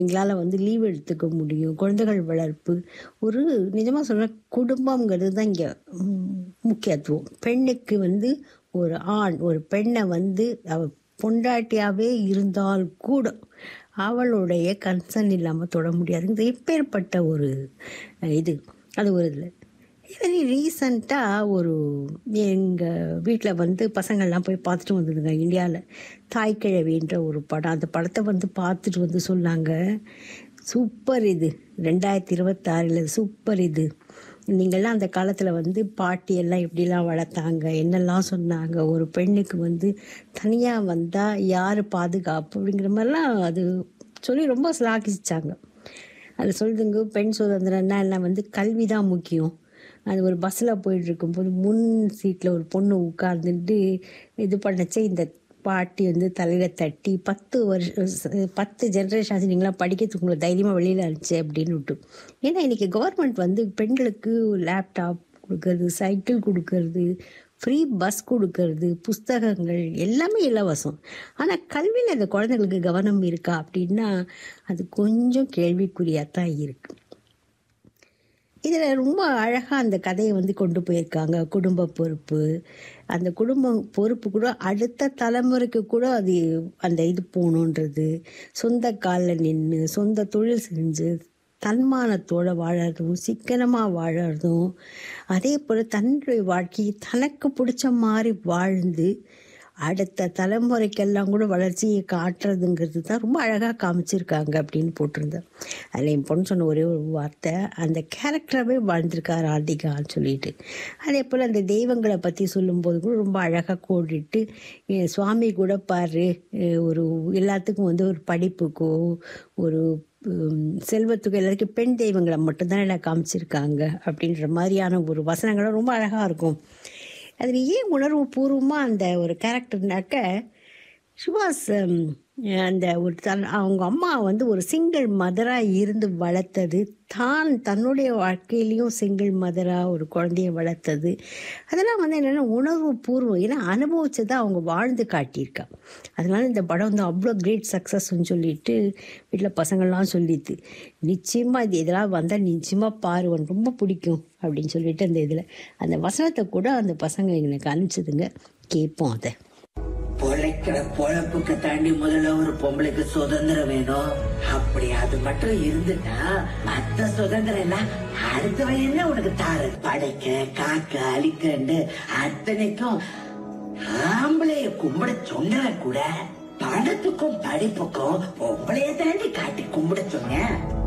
எங்களால் வந்து லீவ் எடுத்துக்க முடியும் குழந்தைகள் வளர்ப்பு ஒரு நிஜமாக சொல்ல குடும்பங்கிறது தான் இங்கே முக்கியத்துவம் பெண்ணுக்கு வந்து ஒரு ஆண் ஒரு பெண்ணை வந்து அவ பொண்டாட்டியாகவே இருந்தால் கூட அவளுடைய கன்சர்ன் இல்லாமல் தொட முடியாது இது எப்பேற்பட்ட ஒரு அஹ், இது அது ஒரு இதில் வெரி ரீசண்டாக ஒரு எங்கள் வீட்டில் வந்து பசங்கள்லாம் போய் பார்த்துட்டு வந்ததுங்க இந்தியாவில் தாய்க்கிழவின்ற ஒரு படம் அந்த படத்தை வந்து பார்த்துட்டு வந்து சொன்னாங்க சூப்பர் இது ரெண்டாயிரத்தி இருபத்தாறில் சூப்பர் இது நீங்கள்லாம் அந்த காலத்தில் வந்து பாட்டி எல்லாம் எப்படிலாம் வளர்த்தாங்க என்னெல்லாம் சொன்னாங்க ஒரு பெண்ணுக்கு வந்து தனியாக வந்தால் யார் பாதுகாப்பு அப்படிங்கிற மாதிரிலாம் அது சொல்லி ரொம்ப சிலாகிச்சாங்க அது சொல்லுதுங்க பெண் சுதந்திரம்னா என்ன வந்து கல்வி தான் முக்கியம் அது ஒரு பஸ்ஸில் போயிட்டு இருக்கும்போது முன் சீட்டில் ஒரு பொண்ணு உட்கார்ந்துட்டு இது பண்ணச்சே இந்த பாட்டி வந்து தலையில் தட்டி பத்து வருஷம் பத்து ஜென்ரேஷன் ஆச்சு நீங்களாம் படிக்கிறதுக்கு உங்களை தைரியமாக வெளியில் அனுப்பிச்சு அப்படின்னு விட்டு ஏன்னா இன்றைக்கி கவர்மெண்ட் வந்து பெண்களுக்கு லேப்டாப் கொடுக்கறது சைக்கிள் கொடுக்கறது ஃப்ரீ பஸ் கொடுக்கறது புஸ்தகங்கள் எல்லாமே இலவசம் ஆனால் கல்வியில் இந்த குழந்தைங்களுக்கு கவனம் இருக்கா அப்படின்னா அது கொஞ்சம் கேள்விக்குறியாக தான் இருக்குது இதில் ரொம்ப அழகாக அந்த கதையை வந்து கொண்டு போயிருக்காங்க குடும்ப பொறுப்பு அந்த குடும்ப பொறுப்பு கூட அடுத்த தலைமுறைக்கு கூட அது அந்த இது போகணுன்றது சொந்த காலில் நின்று சொந்த தொழில் செஞ்சு தன்மானத்தோடு வாழறதும் சிக்கனமாக வாழறதும் அதே போல் தன்னுடைய வாழ்க்கையை தனக்கு பிடிச்ச மாதிரி வாழ்ந்து அடுத்த தலைமுறைக்கெல்லாம் கூட வளர்ச்சியை காட்டுறதுங்கிறது தான் ரொம்ப அழகாக காமிச்சிருக்காங்க அப்படின்னு போட்டிருந்தேன் அதில் என் பொண்ணு சொன்ன ஒரே ஒரு வார்த்தை அந்த கேரக்டராகவே வாழ்ந்திருக்கார் ராதிகான்னு சொல்லிட்டு அதே போல் அந்த தெய்வங்களை பற்றி சொல்லும்போது கூட ரொம்ப அழகாக கோடிட்டு "என் சுவாமி கூட பாரு அஹ் ஒரு எல்லாத்துக்கும் வந்து ஒரு படிப்புக்கோ ஒரு உம், செல்வத்துக்கு எல்லாருக்கும் பெண் தெய்வங்களை மட்டும்தான் எனக்கு காமிச்சிருக்காங்க அப்படின்ற மாதிரியான ஒரு வசனங்களும் ரொம்ப அழகாக இருக்கும் அதில் ஏன் உணர்வு பூர்வமாக அந்த ஒரு கேரக்டர்னாக்க சுபாஷ் ஹம், அந்த ஒரு தன் அவங்க அம்மா வந்து ஒரு சிங்கிள் மதராக இருந்து வளர்த்தது தான் தன்னுடைய வாழ்க்கையிலையும் சிங்கிள் மதராக ஒரு குழந்தைய வளர்த்தது அதெல்லாம் வந்து என்னென்னா உணர்வு பூர்வம் ஏன்னா அனுபவிச்சதை அவங்க வாழ்ந்து காட்டியிருக்கா அதனால இந்த படம் வந்து அவ்வளோ கிரேட் சக்ஸஸ்ன்னு சொல்லிட்டு வீட்டில் பசங்கள்லாம் சொல்லிட்டு நிச்சயமாக இது இதெல்லாம் வந்தால் நிச்சயமாக பாரு உனக்கு ரொம்ப பிடிக்கும் அப்படின்னு சொல்லிட்டு அந்த இதில் அந்த வசனத்தை கூட அந்த பசங்க எனக்கு அனுப்பிச்சதுங்க கேட்போம் அதை பொழைக்கிற பொழப்புக்கு தாண்டி முதல்ல ஒரு பொம்பளைக்கு சுதந்திரம் வேணும் அப்படி அது மட்டும் இருந்துட்டா மத்த சுதந்திரம் எல்லாம் அடுத்தவன் என்ன உனக்கு தாரு படைக்க காக்க அழிக்கண்டு அத்தனைக்கும் ஆம்பளைய கும்பிட சொன்னவன் கூட பணத்துக்கும் படிப்புக்கும் பொம்பளைய தாண்டி காட்டி கும்பிட சொன்னேன்